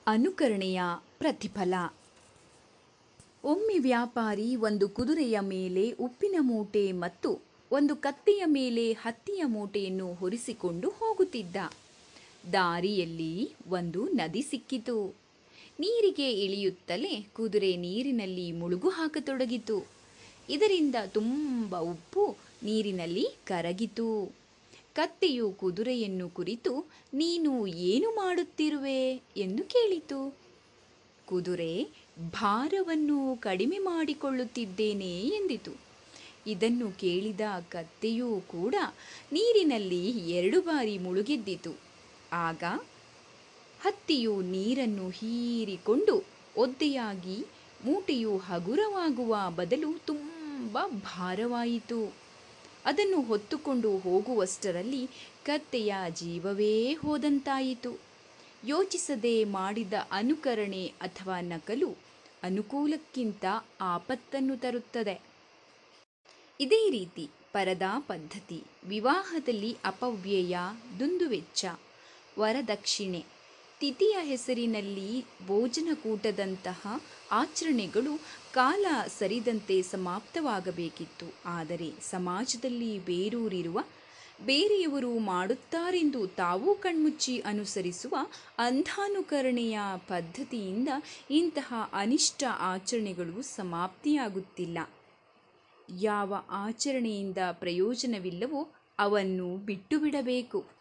ಅನುಕರಣೆಯ ಪ್ರತಿಫಲ ಒಮ್ಮೆ ವ್ಯಾಪಾರಿ ಒಂದು ಕುದುರೆಯ ಮೇಲೆ ಉಪ್ಪಿನ ಮೂಟೆ ಮತ್ತು ಒಂದು ಕತ್ತೆಯ ಮೇಲೆ ಹತ್ತಿಯ ಮೂಟೆಯನ್ನು ಹೊರಿಸಿಕೊಂಡು ಹೋಗುತ್ತಿದ್ದ ದಾರಿಯಲ್ಲಿ ಒಂದು ನದಿ ಸಿಕ್ಕಿತು ನೀರಿಗೆ ಇಳಿಯುತ್ತಲೇ ಕುದುರೆ ನೀರಿನಲ್ಲಿ ಮುಳುಗು ಹಾಕತೊಡಗಿತು ಇದರಿಂದ ತುಂಬ ಉಪ್ಪು ನೀರಿನಲ್ಲಿ ಕರಗಿತು ಕತ್ತೆಯು ಕುದುರೆಯನ್ನು ಕುರಿತು ನೀನು ಏನು ಮಾಡುತ್ತಿರುವೆ ಎಂದು ಕೇಳಿತು ಕುದುರೆ ಭಾರವನ್ನು ಕಡಿಮೆ ಮಾಡಿಕೊಳ್ಳುತ್ತಿದ್ದೇನೆ ಎಂದಿತು ಇದನ್ನು ಕೇಳಿದ ಕತ್ತೆಯೂ ಕೂಡ ನೀರಿನಲ್ಲಿ ಎರಡು ಬಾರಿ ಮುಳುಗೆದ್ದಿತು ಆಗ ಹತ್ತಿಯು ನೀರನ್ನು ಹೀರಿಕೊಂಡು ಒದ್ದೆಯಾಗಿ ಮೂಟೆಯು ಹಗುರವಾಗುವ ಬದಲು ತುಂಬ ಭಾರವಾಯಿತು ಅದನ್ನು ಹೊತ್ತುಕೊಂಡು ಹೋಗುವಷ್ಟರಲ್ಲಿ ಕತ್ತೆಯ ಜೀವವೇ ಹೋದಂತಾಯಿತು ಯೋಚಿಸದೆ ಮಾಡಿದ ಅನುಕರಣೆ ಅಥವಾ ನಕಲು ಅನುಕೂಲಕ್ಕಿಂತ ಆಪತ್ತನ್ನು ತರುತ್ತದೆ ಇದೇ ರೀತಿ ಪರದಾ ಪದ್ಧತಿ ವಿವಾಹದಲ್ಲಿ ಅಪವ್ಯಯ ದುಂದುವೆಚ್ಚ ವರದಕ್ಷಿಣೆ ತಿಥಿಯ ಹೆಸರಿನಲ್ಲಿ ಭೋಜನಕೂಟದಂತಹ ಆಚರಣೆಗಳು ಕಾಲ ಸರಿದಂತೆ ಸಮಾಪ್ತವಾಗಬೇಕಿತ್ತು ಆದರೆ ಸಮಾಜದಲ್ಲಿ ಬೇರೂರಿರುವ ಬೇರೆಯವರು ಮಾಡುತ್ತಾರೆಂದು ತಾವೂ ಕಣ್ಮುಚ್ಚಿ ಅನುಸರಿಸುವ ಅಂಧಾನುಕರಣೆಯ ಪದ್ಧತಿಯಿಂದ ಇಂತಹ ಅನಿಷ್ಟ ಆಚರಣೆಗಳು ಸಮಾಪ್ತಿಯಾಗುತ್ತಿಲ್ಲ ಯಾವ ಆಚರಣೆಯಿಂದ ಪ್ರಯೋಜನವಿಲ್ಲವೋ ಅವನ್ನು ಬಿಟ್ಟು ಬಿಡಬೇಕು